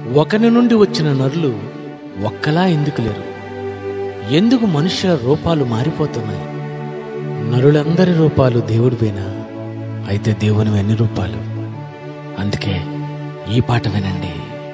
ఒకని నుండి వచ్చిన నరులు ఒక్కలా ఎందుకు లేరు ఎందుకు మనుష్య రూపాలు మారిపోతున్నాయి నరులందరి రూపాలు దేవుడివేనా అయితే దేవుని ఎన్ని రూపాలు అందుకే ఈ పాట వినండి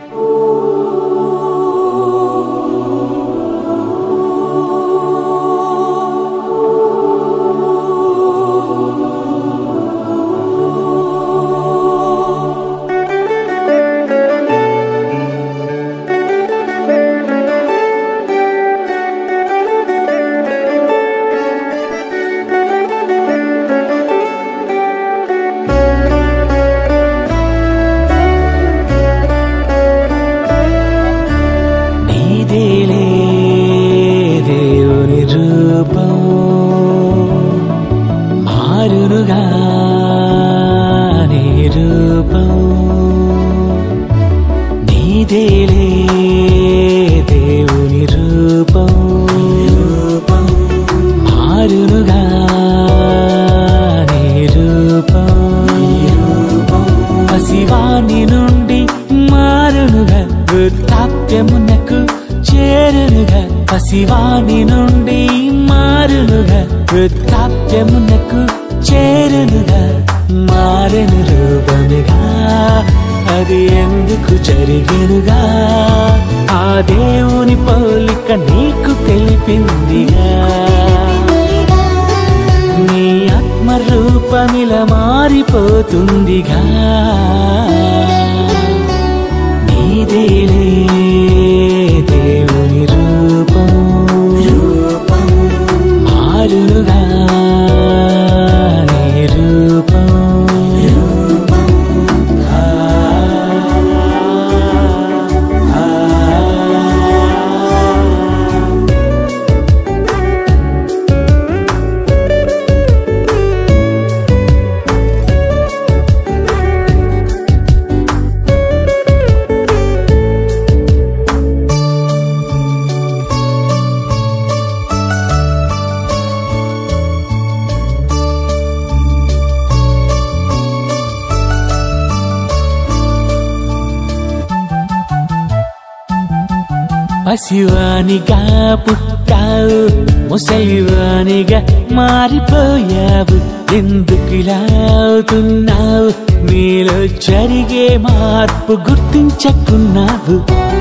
నీదేలే దేవుని రూపం మారునుగా నీ రూపం నీదేలే దేవుని రూపం రూపం మారునుగా నీ రూపం రూపం పసివాని నుండి మారునుగా వృత్తాప్యమునకు చేరునుగా పసివాని నుండి మారునుగా వృత్తాప్యమునకు చేరునుగా మారెను రూపముగా అది ఎందుకు జరిగెనుగా ఆ దేవుని పోలిక నీకు తెలిపిందిగా నీ ఆత్మ రూపమిల మారిపోతుందిగా నీదేలే దేవుని రూపం రూపం మారుగా నీ రూపం రూపం ఆ, ఆ, ఆ. పసివానిగా పుట్టావు ముసలివానిగా మారిపోయావు ఎందుకు ఇలా అవుతున్నావు నీలో జరిగే మార్పు గుర్తించకున్నావు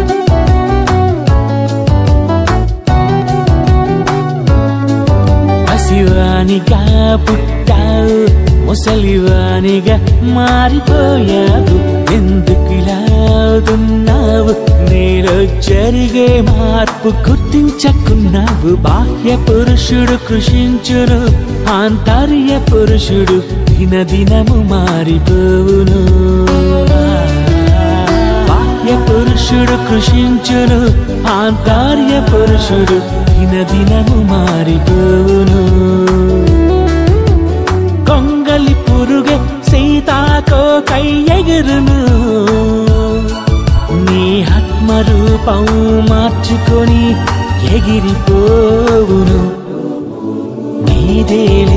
పసివానిగా పుట్టావు ముసలివానిగా మారిపోయావు ఎందుకు ఇలా అవుతున్నావు నీలో జరిగే మార్పు గుర్తించకున్నావు బాహ్య పురుషుడు కృషించును ఆంతర్య పురుషుడు దినదినము మారిపోవును బాహ్య పురుషుడు కృషించును ఆంతర్య పురుషుడు దినదినము మారిపోవును కొంగలి పురుగే సీతాకో కై ఎగురును నీ ఆత్మ రూపం మార్చుకొని ఎగిరిపోవును నీదేలే